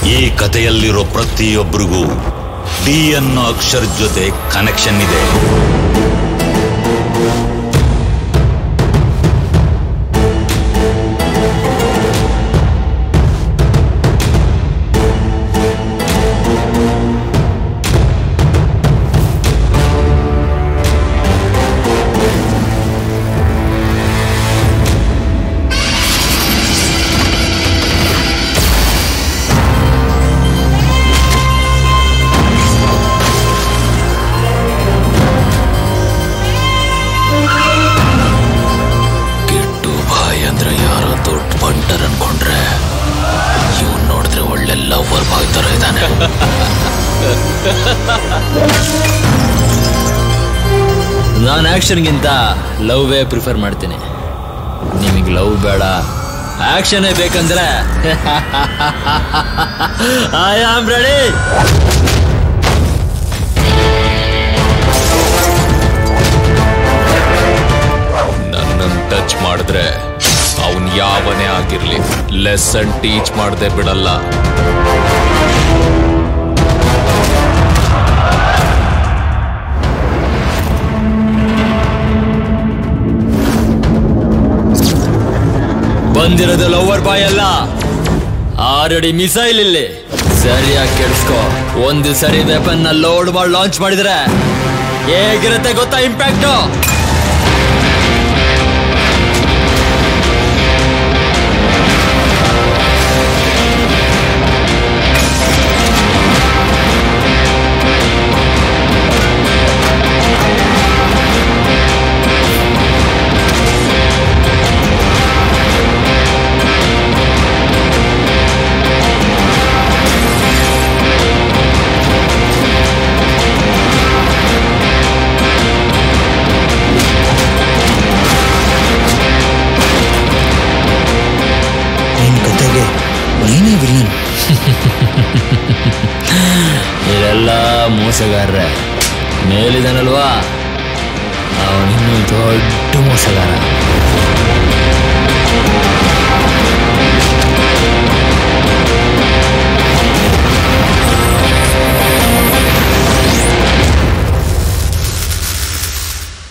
ಈ ಕಥೆಯಲ್ಲಿರೋ ಪ್ರತಿಯೊಬ್ಬರಿಗೂ ಡಿ ಅನ್ನೋ ಅಕ್ಷರ ಜೊತೆ ಕನೆಕ್ಷನ್ ಇದೆ ಕಿಟ್ಟು ಬಾಯ್ ಅಂದ್ರೆ ಯಾರೋ ದೊಡ್ಡ ಬಂಟರ್ ಅನ್ಕೊಂಡ್ರೆ ಇವ್ನು ನೋಡಿದ್ರೆ ಒಳ್ಳೆ ಲವರ್ ಬಾಯ್ ತರ ಇದ್ದಾನೆ ನಾನು ಆಕ್ಷನ್ಗಿಂತ ಲವ್ವೇ ಪ್ರಿಫರ್ ಮಾಡ್ತೀನಿ ನಿಮಗೆ ಲವ್ ಬೇಡ ಆಕ್ಷನೇ ಬೇಕಂದ್ರೆ ಐ ಆಮ್ ರೆಡಿ ನನ್ನನ್ನು ಟಚ್ ಮಾಡಿದ್ರೆ ಅವನ್ ಯಾವನೇ ಆಗಿರ್ಲಿ ಲೆಸನ್ ಟೀಚ್ ಮಾಡದೆ ಬಿಡಲ್ಲ ಬಂದಿರೋದು ಲವರ್ ಬಾಯ್ ಅಲ್ಲ ಆಲ್ರೆಡಿ ಮಿಸೈಲ್ ಇಲ್ಲಿ ಸರಿಯಾಗಿ ಕೇಳಿಸ್ಕೊ ಒಂದು ಸರಿ ವೆಪನ್ ನ ಲೋಡ್ ಮಾಡಿ ಲಾಂಚ್ ಮಾಡಿದ್ರೆ ಹೇಗಿರುತ್ತೆ ಗೊತ್ತಾ ಇಂಪ್ಯಾಕ್ಟು ನಿನ್ ಕತೆಗೆ ನೀನೇ ವಿಲನ್ ಇದೆಲ್ಲ ಮೋಸಗಾರರೇ ಮೇಲಿದಾನಲ್ವಾ ಅವನಿನ್ನೂ ದೊಡ್ಡ ಮೋಸಗಾರ